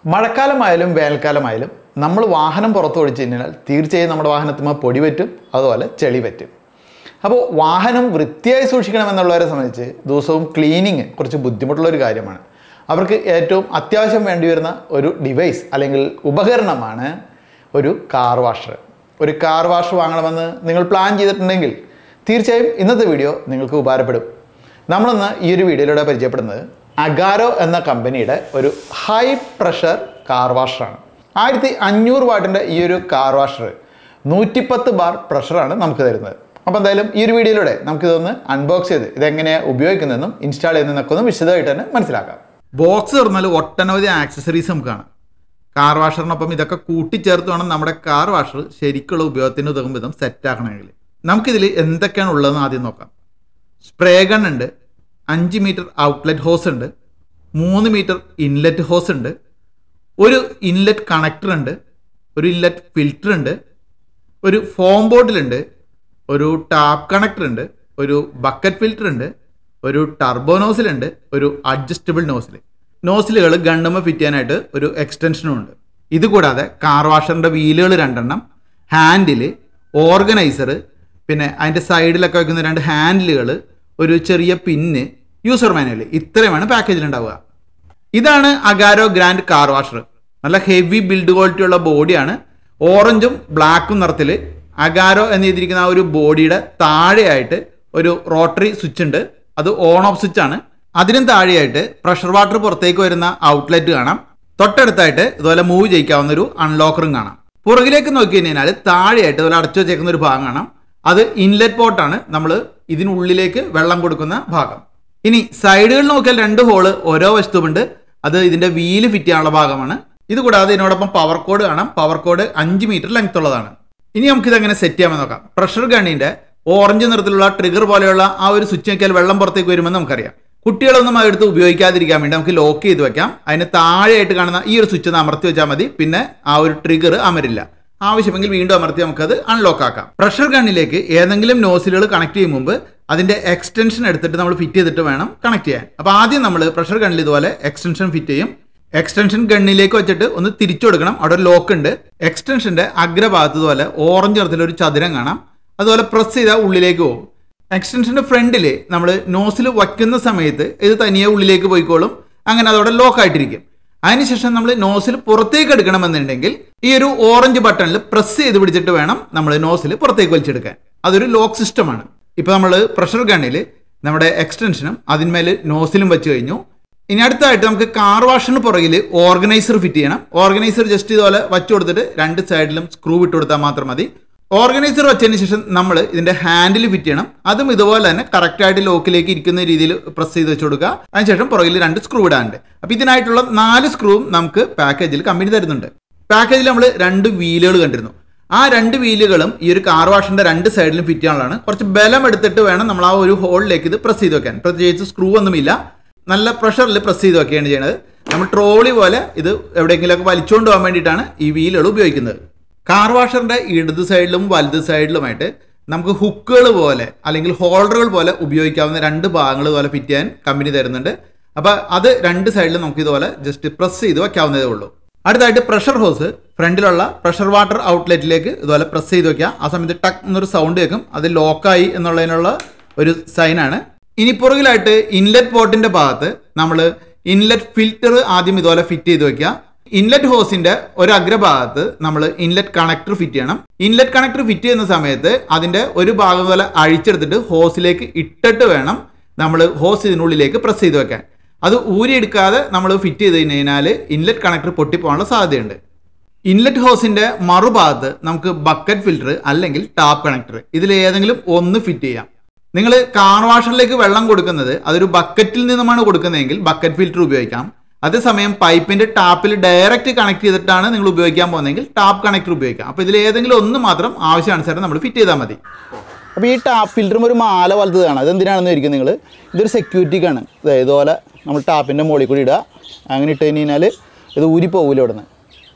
മഴക്കാലമായാലും വേനൽക്കാലമായാലും നമ്മൾ വാഹനം പുറത്ത് ഒഴിച്ച് കഴിഞ്ഞാൽ തീർച്ചയായും നമ്മുടെ വാഹനത്തുമ്പോൾ പൊടി പറ്റും അതുപോലെ ചെളി പറ്റും അപ്പോൾ വാഹനം വൃത്തിയായി സൂക്ഷിക്കണമെന്നുള്ളവരെ സംബന്ധിച്ച് ദിവസവും ക്ലീനിങ് കുറച്ച് ബുദ്ധിമുട്ടുള്ള ഒരു കാര്യമാണ് അവർക്ക് ഏറ്റവും അത്യാവശ്യം വേണ്ടി വരുന്ന ഒരു ഡിവൈസ് അല്ലെങ്കിൽ ഉപകരണമാണ് ഒരു കാർ വാഷർ ഒരു കാർ വാഷ് വാങ്ങണമെന്ന് നിങ്ങൾ പ്ലാൻ ചെയ്തിട്ടുണ്ടെങ്കിൽ തീർച്ചയായും ഇന്നത്തെ വീഡിയോ നിങ്ങൾക്ക് ഉപകാരപ്പെടും നമ്മളിന്ന് ഈ ഒരു വീഡിയോയിലൂടെ പരിചയപ്പെടുന്നത് അഗാരോ എന്ന കമ്പനിയുടെ ഒരു ഹൈ പ്രഷർ കാർ വാഷറാണ് ആയിരത്തി അഞ്ഞൂറ് വാട്ടിൻ്റെ ഈ ഒരു കാർ വാഷർ നൂറ്റിപ്പത്ത് ബാർ പ്രഷറാണ് നമുക്ക് തരുന്നത് അപ്പോൾ എന്തായാലും ഈ ഒരു വീഡിയോയിലൂടെ നമുക്കിതൊന്ന് അൺബോക്സ് ചെയ്ത് ഇതെങ്ങനെയാണ് ഉപയോഗിക്കുന്നതെന്നും ഇൻസ്റ്റാൾ ചെയ്യുന്നതെന്നൊക്കെ ഒന്ന് വിശദമായിട്ട് തന്നെ മനസ്സിലാക്കാം ബോക്സ് തുറന്നാൽ ഒട്ടനവധി ആക്സസറീസ് നമുക്ക് കാണാം കാർ വാഷറിനൊപ്പം ഇതൊക്കെ കൂട്ടിച്ചേർത്ത് വേണം നമ്മുടെ കാർ വാഷർ ശരിക്കുള്ള ഉപയോഗത്തിന് ഉതകും വിധം സെറ്റ് ആക്കണമെങ്കിൽ നമുക്കിതിൽ എന്തൊക്കെയാണ് ഉള്ളതെന്ന് ആദ്യം നോക്കാം സ്പ്രേ ഗൺ ഉണ്ട് അഞ്ച് മീറ്റർ ഔട്ട്ലെറ്റ് ഹോസ് ഉണ്ട് മൂന്ന് മീറ്റർ ഇൻലെറ്റ് ഹോസ് ഉണ്ട് ഒരു ഇൻലെറ്റ് കണക്ടർ ഉണ്ട് ഒരു ഇൻലെറ്റ് ഫിൽറ്റർ ഉണ്ട് ഒരു ഫോം ബോട്ടിലുണ്ട് ഒരു ടാപ്പ് കണക്ടർ ഉണ്ട് ഒരു ബക്കറ്റ് ഫിൽറ്റർ ഉണ്ട് ഒരു ടർബോ നോസിലുണ്ട് ഒരു അഡ്ജസ്റ്റബിൾ നോസിൽ നോസിലുകൾ ഗണ്ണുമ്മ ഫിറ്റ് ചെയ്യാനായിട്ട് ഒരു എക്സ്റ്റൻഷനും ഉണ്ട് ഇത് കൂടാതെ കാർ വാഷറിൻ്റെ വീലുകൾ രണ്ടെണ്ണം ഹാൻഡിൽ ഓർഗനൈസർ പിന്നെ അതിൻ്റെ സൈഡിലൊക്കെ വെക്കുന്ന രണ്ട് ഹാൻഡിലുകൾ ഒരു ചെറിയ പിന്ന് യൂസർ മാനുവൽ ഇത്രയുമാണ് പാക്കേജിൽ ഉണ്ടാവുക ഇതാണ് അഗാരോ ഗ്രാൻഡ് കാർ വാഷർ നല്ല ഹെവി ബിൽഡ് ക്വാളിറ്റി ഉള്ള ബോഡിയാണ് ഓറഞ്ചും ബ്ലാക്കും നിറത്തിൽ അഗാരോ എന്ന് എഴുതിയിരിക്കുന്ന ആ ഒരു ബോഡിയുടെ താഴെയായിട്ട് ഒരു റോട്ടറി സ്വിച്ച് ഉണ്ട് അത് ഓൺ ഓഫ് സ്വിച്ച് ആണ് അതിനും താഴെയായിട്ട് പ്രഷർ വാട്ടർ പുറത്തേക്ക് വരുന്ന ഔട്ട്ലെറ്റ് കാണാം തൊട്ടടുത്തായിട്ട് ഇതുപോലെ മൂവ് ചെയ്യിക്കാവുന്ന ഒരു അൺലോക്കറും കാണാം പുറകിലേക്ക് നോക്കി കഴിഞ്ഞാൽ താഴെയായിട്ട് ഇതുപോലെ അടച്ചു വെച്ചേക്കുന്ന ഒരു ഭാഗം കാണാം അത് ഇൻലെറ്റ് പോർട്ടാണ് നമ്മൾ ഇതിനുള്ളിലേക്ക് വെള്ളം കൊടുക്കുന്ന ഭാഗം ഇനി സൈഡുകളിൽ നോക്കിയാൽ രണ്ട് ഹോള് ഓരോ വശത്തുമുണ്ട് അത് ഇതിന്റെ വീല് ഫിറ്റ് ചെയ്യാനുള്ള ഭാഗമാണ് ഇത് കൂടാതെ ഇതിനോടൊപ്പം പവർ കോഡ് കാണാം പവർ കോഡ് അഞ്ച് മീറ്റർ ലെങ്ത് ഉള്ളതാണ് ഇനി നമുക്കിത് എങ്ങനെ സെറ്റ് ചെയ്യാമെന്ന് നോക്കാം പ്രഷർ ഗണ്ണിന്റെ ഓറഞ്ച് നിറത്തിലുള്ള ട്രിഗർ പോലെയുള്ള ആ ഒരു സ്വിച്ച് നോക്കിയാൽ വെള്ളം പുറത്തേക്ക് വരുമെന്ന് നമുക്കറിയാം കുട്ടികളൊന്നും അതെടുത്ത് ഉപയോഗിക്കാതിരിക്കാൻ വേണ്ടി നമുക്ക് ലോക്ക് ചെയ്ത് വെക്കാം അതിന് താഴെയായിട്ട് കാണുന്ന ഈ ഒരു സ്വിച്ച് ഒന്ന് അമർത്തി വെച്ചാൽ മതി പിന്നെ ആ ഒരു ട്രിഗർ അമരില്ല ആവശ്യമെങ്കിൽ വീണ്ടും അമർത്തി നമുക്കത് അൺലോക്ക് ആക്കാം പ്രഷർ ഗണ്ണിലേക്ക് ഏതെങ്കിലും നോസിലുകൾ കണക്ട് ചെയ്യും മുമ്പ് അതിന്റെ എക്സ്റ്റൻഷൻ എടുത്തിട്ട് നമ്മൾ ഫിറ്റ് ചെയ്തിട്ട് വേണം കണക്ട് ചെയ്യാൻ അപ്പോൾ ആദ്യം നമ്മൾ പ്രഷർ ഗണ്ണിൽ ഇതുപോലെ എക്സ്റ്റൻഷൻ ഫിറ്റ് ചെയ്യും എക്സ്റ്റൻഷൻ ഗണ്ണിലേക്ക് വെച്ചിട്ട് ഒന്ന് തിരിച്ചു കൊടുക്കണം അവിടെ ഒരു ലോക്ക് ഉണ്ട് എക്സ്റ്റൻഷന്റെ അഗ്രഭാഗത്ത് ഇതുപോലെ ഓറഞ്ച് നിറത്തിലൊരു ചതുരം കാണാം അതുപോലെ പ്രസ് ചെയ്താൽ ഉള്ളിലേക്ക് പോകും എക്സ്റ്റൻഷന്റെ ഫ്രണ്ടിൽ നമ്മൾ നോസിൽ വയ്ക്കുന്ന സമയത്ത് ഇത് തനിയെ ഉള്ളിലേക്ക് പോയിക്കോളും അങ്ങനെ അതവിടെ ലോക്ക് ആയിട്ടിരിക്കും അതിനുശേഷം നമ്മൾ നോസിൽ പുറത്തേക്ക് എടുക്കണമെന്നുണ്ടെങ്കിൽ ഈ ഒരു ഓറഞ്ച് ബട്ടണിൽ പ്രസ് ചെയ്ത് പിടിച്ചിട്ട് വേണം നമ്മൾ നോസിൽ പുറത്തേക്ക് വലിച്ചെടുക്കാൻ അതൊരു ലോക്ക് സിസ്റ്റമാണ് ഇപ്പൊ നമ്മൾ പ്രഷർ ഗണ്ണിൽ നമ്മുടെ എക്സ്റ്റൻഷനും അതിന്മേൽ നോസിലും വെച്ച് കഴിഞ്ഞു ഇനി അടുത്തായിട്ട് നമുക്ക് കാർ വാഷിന് പുറകിൽ ഓർഗനൈസർ ഫിറ്റ് ചെയ്യണം ഓർഗനൈസർ ജസ്റ്റ് ഇതുപോലെ വച്ചു കൊടുത്തിട്ട് രണ്ട് സൈഡിലും സ്ക്രൂ ഇട്ട് കൊടുത്താൽ മാത്രം മതി ഓർഗനൈസർ വെച്ചതിന് ശേഷം നമ്മൾ ഇതിന്റെ ഹാൻഡിൽ ഫിറ്റ് ചെയ്യണം അതും ഇതുപോലെ തന്നെ കറക്റ്റ് ആയിട്ട് ലോക്കിലേക്ക് ഇരിക്കുന്ന രീതിയിൽ പ്രസ് ചെയ്ത് വെച്ച് കൊടുക്കുക അതിനുശേഷം പുറകിൽ രണ്ട് സ്ക്രൂ ഇടാനുണ്ട് അപ്പൊ ഇതിനായിട്ടുള്ള നാല് സ്ക്രൂവും നമുക്ക് പാക്കേജിൽ കമ്പനി തരുന്നുണ്ട് പാക്കേജിൽ നമ്മൾ രണ്ട് വീലുകൾ കണ്ടിരുന്നു ആ രണ്ട് വീലുകളും ഈ ഒരു കാർ വാഷിന്റെ രണ്ട് സൈഡിലും ഫിറ്റ് ചെയ്യാനുള്ളതാണ് കുറച്ച് ബലം എടുത്തിട്ട് വേണം നമ്മൾ ആ ഒരു ഹോളിലേക്ക് ഇത് പ്രസ് ചെയ്ത് വെക്കാൻ പ്രത്യേകിച്ച് സ്ക്രൂ ഒന്നുമില്ല നല്ല പ്രഷറിൽ പ്രസ് ചെയ്ത് വെക്കുകയാണ് ചെയ്യുന്നത് നമ്മൾ ട്രോളി പോലെ ഇത് എവിടെയെങ്കിലുമൊക്കെ വലിച്ചുകൊണ്ട് പോകാൻ വേണ്ടിയിട്ടാണ് ഈ വീലുകൾ ഉപയോഗിക്കുന്നത് കാർ വാഷറിന്റെ ഇടത് സൈഡിലും വലത് സൈഡിലുമായിട്ട് നമുക്ക് ഹുക്കുകൾ പോലെ അല്ലെങ്കിൽ ഹോൾഡറുകൾ പോലെ ഉപയോഗിക്കാവുന്ന രണ്ട് ഭാഗങ്ങൾ പോലെ ഫിറ്റ് ചെയ്യാൻ കമ്പനി തരുന്നുണ്ട് അപ്പോൾ അത് രണ്ട് സൈഡിലും നമുക്ക് ഇതുപോലെ ജസ്റ്റ് പ്രസ് ചെയ്ത് വെക്കാവുന്നതേ ഉള്ളൂ അടുത്തായിട്ട് പ്രഷർ ഹോസ് ഫ്രണ്ടിലുള്ള പ്രഷർ വാട്ടർ ഔട്ട്ലെറ്റിലേക്ക് ഇതുപോലെ പ്രസ് ചെയ്ത് വെക്കുക ആ സമയത്ത് ടക്ക് എന്നൊരു സൗണ്ട് കേൾക്കും അത് ലോക്കായി എന്നുള്ളതിനുള്ള ഒരു സൈനാണ് ഇനി പുറകിലായിട്ട് ഇൻലെറ്റ് പോർട്ടിന്റെ ഭാഗത്ത് നമ്മൾ ഇൻലെറ്റ് ഫിൽറ്റർ ആദ്യം ഇതുപോലെ ഫിറ്റ് ചെയ്ത് വെക്കുക ഇൻലെറ്റ് ഹോസിന്റെ ഒരു അഗ്രഭാഗത്ത് നമ്മൾ ഇൻലെറ്റ് കണക്ടർ ഫിറ്റ് ചെയ്യണം ഇൻലെറ്റ് കണക്ടർ ഫിറ്റ് ചെയ്യുന്ന സമയത്ത് അതിന്റെ ഒരു ഭാഗം പോലെ അഴിച്ചെടുത്തിട്ട് ഹോസിലേക്ക് ഇട്ടിട്ട് വേണം നമ്മൾ ഹോസ് ഇതിനുള്ളിലേക്ക് പ്രസ് ചെയ്ത് വെക്കാൻ അത് ഊരിയെടുക്കാതെ നമ്മൾ ഫിറ്റ് ചെയ്ത് കഴിഞ്ഞാൽ ഇൻലെറ്റ് കണക്ടർ പൊട്ടിപ്പോകാനുള്ള സാധ്യതയുണ്ട് ഇൻലെറ്റ് ഹോസിന്റെ മറുഭാഗത്ത് നമുക്ക് ബക്കറ്റ് ഫിൽറ്റർ അല്ലെങ്കിൽ ടാപ്പ് കണക്ടർ ഇതിൽ ഏതെങ്കിലും ഒന്ന് ഫിറ്റ് ചെയ്യാം നിങ്ങൾ കാർ വാഷറിലേക്ക് വെള്ളം കൊടുക്കുന്നത് അതൊരു ബക്കറ്റിൽ നിന്നുമാണ് കൊടുക്കുന്നതെങ്കിൽ ബക്കറ്റ് ഫിൽറ്റർ ഉപയോഗിക്കാം അതേസമയം പൈപ്പിന്റെ ടാപ്പിൽ ഡയറക്റ്റ് കണക്ട് ചെയ്തിട്ടാണ് നിങ്ങൾ ഉപയോഗിക്കാൻ പോകുന്നതെങ്കിൽ ടാപ്പ് കണക്ടർ ഉപയോഗിക്കാം അപ്പോൾ ഇതിൽ ഏതെങ്കിലും ഒന്ന് മാത്രം ആവശ്യാനുസരണം നമ്മൾ ഫിറ്റ് ചെയ്താൽ മതി അപ്പോൾ ഈ ടാപ്പ് ഫിൽറ്ററും ഒരു മാല പോലത്തെ കാണാം അതെന്തിനാണെന്ന് ചോദിക്കും നിങ്ങൾ ഇതൊരു സെക്യൂരിറ്റിക്കാണ് ദേ ഇതുപോലെ നമ്മൾ ടാപ്പിൻ്റെ മുകളിൽ കൂടി ഇടുക അങ്ങനെ ഇട്ട് കഴിഞ്ഞാൽ ഇത് ഊരി പോകില്ല ഇവിടെ നിന്ന്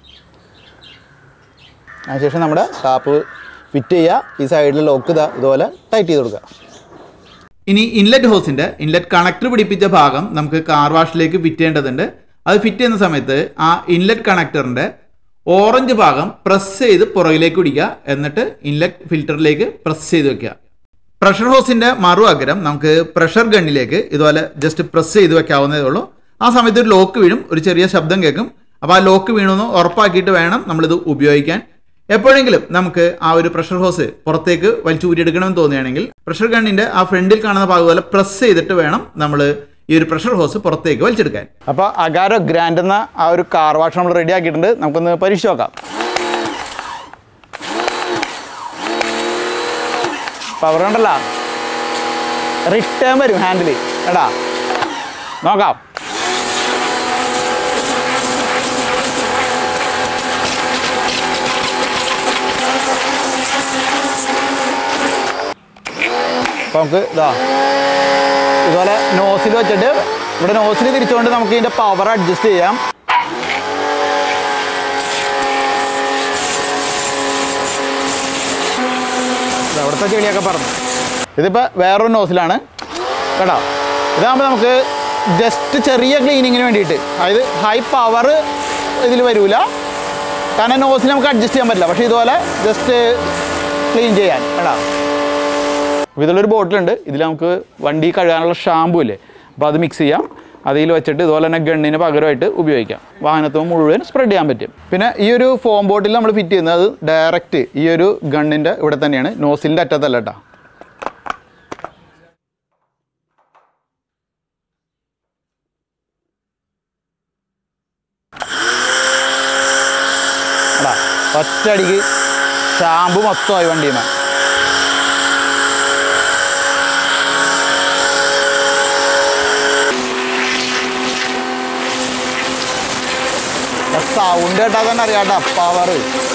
അതിനുശേഷം നമ്മുടെ ടാപ്പ് ഫിറ്റ് ചെയ്യുക ഈ സൈഡിൽ ലോക്ക് ഇതാ ഇതുപോലെ ടൈറ്റ് ചെയ്ത് കൊടുക്കുക ഇനി ഇൻലെറ്റ് ഹോസിന്റെ ഇൻലെറ്റ് കണക്ടർ പിടിപ്പിച്ച ഭാഗം നമുക്ക് കാർ വാഷിലേക്ക് ഫിറ്റ് ചെയ്യേണ്ടതുണ്ട് അത് ഫിറ്റ് ചെയ്യുന്ന സമയത്ത് ആ ഇൻലെറ്റ് കണക്ടറിൻ്റെ ഓറഞ്ച് ഭാഗം പ്രസ് ചെയ്ത് പുറകിലേക്ക് പിടിക്കുക എന്നിട്ട് ഇൻലെറ്റ് ഫിൽറ്ററിലേക്ക് പ്രസ് ചെയ്ത് വെക്കുക പ്രഷർ ഹോസിന്റെ മറു അഗ്രം നമുക്ക് പ്രഷർ ഗണ്ണിലേക്ക് ഇതുപോലെ ജസ്റ്റ് പ്രസ് ചെയ്ത് വെക്കാവുന്നതേ ഉള്ളൂ ആ സമയത്ത് ഒരു ലോക്ക് വീഴും ഒരു ചെറിയ ശബ്ദം കേൾക്കും അപ്പോൾ ആ ലോക്ക് വീണെന്ന് ഉറപ്പാക്കിയിട്ട് വേണം നമ്മളിത് ഉപയോഗിക്കാൻ എപ്പോഴെങ്കിലും നമുക്ക് ആ ഒരു പ്രഷർ ഹോസ് പുറത്തേക്ക് വലിച്ചൂരിയെടുക്കണമെന്ന് തോന്നുകയാണെങ്കിൽ പ്രഷർ ഗണ്ണിന്റെ ആ ഫ്രണ്ടിൽ കാണുന്ന ഭാഗം പോലെ പ്രസ് ചെയ്തിട്ട് വേണം നമ്മൾ ഈ ഒരു പ്രഷർ ഹോസ് പുറത്തേക്ക് വലിച്ചെടുക്കാൻ അപ്പോൾ അഗാരോ ഗ്രാൻഡ് എന്ന ആ ഒരു കാർ വാഷ് നമ്മൾ റെഡി ആക്കിയിട്ടുണ്ട് നമുക്കൊന്ന് പരീക്ഷിച്ച് നോക്കാം പവർ ഉണ്ടല്ല റിട്ടേൺ വരും ഹാൻഡിൽ എടാ നോക്കാം അപ്പോൾ നമുക്ക് ഇതാ ഇതുപോലെ നോസിൽ വെച്ചിട്ട് ഇവിടെ നോസിൽ തിരിച്ചുകൊണ്ട് നമുക്ക് ഇതിൻ്റെ പവർ അഡ്ജസ്റ്റ് ചെയ്യാം ദാ അവിടുത്തെ ചെടിയൊക്കെ പറഞ്ഞു ഇതിപ്പോൾ വേറൊരു നോസിലാണ് കേട്ടോ ഇതാകുമ്പോൾ നമുക്ക് ജസ്റ്റ് ചെറിയ ക്ലീനിങ്ങിന് വേണ്ടിയിട്ട് അതായത് ഹൈ പവർ ഇതിൽ വരില്ല കാരണം നോസിൽ നമുക്ക് അഡ്ജസ്റ്റ് ചെയ്യാൻ പറ്റില്ല പക്ഷേ ഇതുപോലെ ജസ്റ്റ് ക്ലീൻ ചെയ്യാൻ കേട്ടോ അപ്പോൾ ഇതിലൊരു ബോട്ടിലുണ്ട് ഇതിൽ നമുക്ക് വണ്ടി കഴുകാനുള്ള ഷാമ്പു ഇല്ലേ അപ്പോൾ അത് മിക്സ് ചെയ്യാം അതിൽ വെച്ചിട്ട് ഇതുപോലെ തന്നെ ഗണ്ണിന് പകരമായിട്ട് ഉപയോഗിക്കാം വാഹനത്തിൽ മുഴുവൻ സ്പ്രെഡ് ചെയ്യാൻ പറ്റും പിന്നെ ഈ ഒരു ഫോം ബോട്ടിൽ നമ്മൾ ഫിറ്റ് ചെയ്യുന്നത് അത് ഡയറക്റ്റ് ഈ ഒരു ഗണ്ണിൻ്റെ ഇവിടെ തന്നെയാണ് നോസിലിൻ്റെ അറ്റത്തല്ല കേട്ടോ എടാ ഒറ്റയടിക്ക് ഷാമ്പു മൊത്തമായി വണ്ടിയുമേ സൗണ്ട് കേട്ടാൽ തന്നെ അറിയാട്ടാ പവർ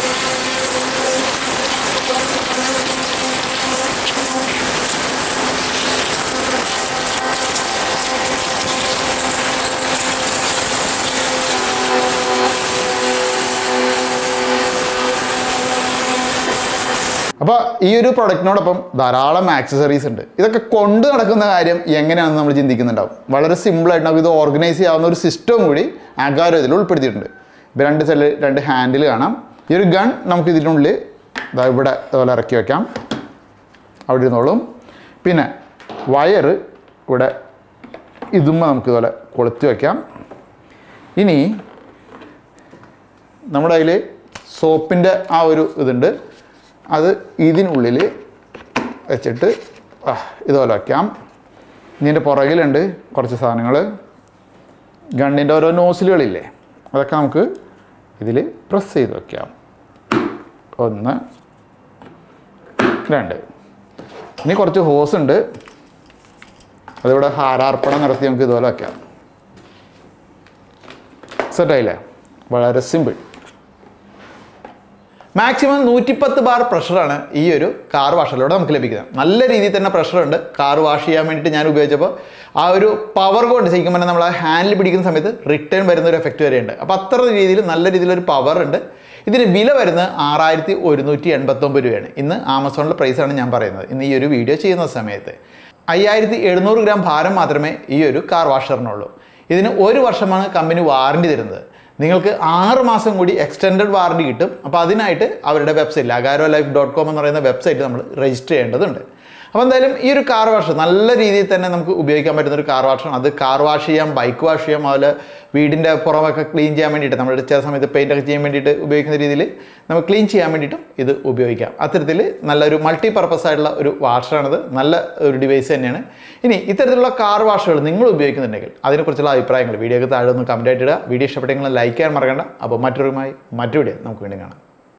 അപ്പോൾ ഈ ഒരു പ്രൊഡക്റ്റിനോടൊപ്പം ധാരാളം ആക്സസറീസ് ഉണ്ട് ഇതൊക്കെ കൊണ്ട് നടക്കുന്ന കാര്യം എങ്ങനെയാണെന്ന് നമ്മൾ ചിന്തിക്കുന്നുണ്ടാവും വളരെ സിമ്പിളായിട്ട് നമുക്ക് ഇത് ഓർഗനൈസ് ചെയ്യാവുന്ന ഒരു സിസ്റ്റവും കൂടി ആകാരം ഇതിൽ ഉൾപ്പെടുത്തിയിട്ടുണ്ട് ഇപ്പോൾ രണ്ട് സൈഡിൽ രണ്ട് ഹാൻഡിൽ കാണാം ഈ ഒരു ഗൺ നമുക്ക് ഇതിനുള്ളിൽ ഇതാ ഇവിടെ ഇതുപോലെ ഇറക്കി വെക്കാം അവിടെ ഇരുന്നോളും പിന്നെ വയറ് ഇവിടെ ഇതുമ്മ നമുക്ക് ഇതുപോലെ കൊളുത്തി വയ്ക്കാം ഇനി നമ്മുടെ കയ്യിൽ സോപ്പിൻ്റെ ആ ഒരു ഇതുണ്ട് അത് ഇതിനുള്ളിൽ വെച്ചിട്ട് ആ, ഇതുപോലെ വയ്ക്കാം ഇതിൻ്റെ പുറകിലുണ്ട് കുറച്ച് സാധനങ്ങൾ ഗണ്ണിൻ്റെ ഓരോ നോസിലുകളില്ലേ അതൊക്കെ നമുക്ക് ഇതിൽ പ്രസ് ചെയ്ത് വയ്ക്കാം ഒന്ന് രണ്ട് ഇനി കുറച്ച് ഹോസ് ഉണ്ട് അതിവിടെ ഹാരാർപ്പണം നടത്തി നമുക്ക് ഇതുപോലെ വയ്ക്കാം സെറ്റായില്ലേ വളരെ സിമ്പിൾ മാക്സിമം നൂറ്റിപ്പത്ത് ബാർ പ്രഷറാണ് ഈ ഒരു കാർ വാഷറിലൂടെ നമുക്ക് ലഭിക്കുന്നത് നല്ല രീതിയിൽ തന്നെ പ്രഷറുണ്ട് കാർ വാഷ് ചെയ്യാൻ വേണ്ടിയിട്ട് ഞാൻ ഉപയോഗിച്ചപ്പോൾ ആ ഒരു പവർ കൊണ്ട് ശരിക്കും പറഞ്ഞാൽ നമ്മൾ ആ ഹാൻഡിൽ പിടിക്കുന്ന സമയത്ത് റിട്ടേൺ വരുന്ന ഒരു എഫക്റ്റ് വരെയുണ്ട് അപ്പോൾ അത്ര രീതിയിൽ നല്ല രീതിയിലൊരു പവർ ഉണ്ട് ഇതിന് വില വരുന്നത് ആറായിരത്തി ഒരുന്നൂറ്റി എൺപത്തൊമ്പത് രൂപയാണ് ഇന്ന് ആമസോണിലെ പ്രൈസാണ് ഞാൻ പറയുന്നത് ഇന്ന് ഈ ഒരു വീഡിയോ ചെയ്യുന്ന സമയത്ത് അയ്യായിരത്തി എഴുന്നൂറ് ഗ്രാം ഭാരം മാത്രമേ ഈ ഒരു കാർ വാഷറിനുള്ളൂ ഇതിന് ഒരു വർഷമാണ് കമ്പനി വാറണ്ടി തരുന്നത് നിങ്ങൾക്ക് ആറ് മാസം കൂടി എക്സ്റ്റെൻഡഡ് വാറണ്ടി കിട്ടും അപ്പോൾ അതിനായിട്ട് അവരുടെ വെബ്സൈറ്റിൽ അഗാരോ ലൈഫ് ഡോട്ട് കോം എന്ന് പറയുന്ന വെബ്സൈറ്റ് നമ്മൾ രജിസ്റ്റർ ചെയ്യേണ്ടതുണ്ട് അപ്പോൾ എന്തായാലും ഈ ഒരു കാർ വാഷ് നല്ല രീതിയിൽ തന്നെ നമുക്ക് ഉപയോഗിക്കാൻ പറ്റുന്ന ഒരു കാർ വാഷാണ് അത് കാർ വാഷ് ചെയ്യാം ബൈക്ക് വാഷ് ചെയ്യാം അതുപോലെ വീടിൻ്റെ പുറമൊക്കെ ക്ലീൻ ചെയ്യാൻ വേണ്ടിയിട്ട് നമ്മൾ ചില സമയത്ത് പെയിൻ്റ് ഒക്കെ ചെയ്യാൻ വേണ്ടിയിട്ട് ഉപയോഗിക്കുന്ന രീതിയിൽ നമുക്ക് ക്ലീൻ ചെയ്യാൻ വേണ്ടിയിട്ടും ഇത് ഉപയോഗിക്കാം അത്തരത്തിൽ നല്ലൊരു മൾട്ടി പർപ്പസ് ആയിട്ടുള്ള ഒരു വാഷറാണിത് നല്ല ഒരു ഡിവൈസ് തന്നെയാണ് ഇനി ഇത്തരത്തിലുള്ള കാർ വാഷുകൾ നിങ്ങൾ ഉപയോഗിക്കുന്നുണ്ടെങ്കിൽ അതിനെക്കുറിച്ചുള്ള അഭിപ്രായങ്ങൾ വീഡിയോക്ക് താഴെ ഒന്ന് കമൻറ്റ് ആയിട്ട് ഇടുക വീഡിയോ ഇഷ്ടപ്പെട്ടെങ്കിൽ ലൈക്ക് ചെയ്യാൻ മറക്കണ്ട അപ്പോൾ മറ്റൊരുമായി മറ്റു വീഡിയോ നമുക്ക് വീണ്ടും കാണാം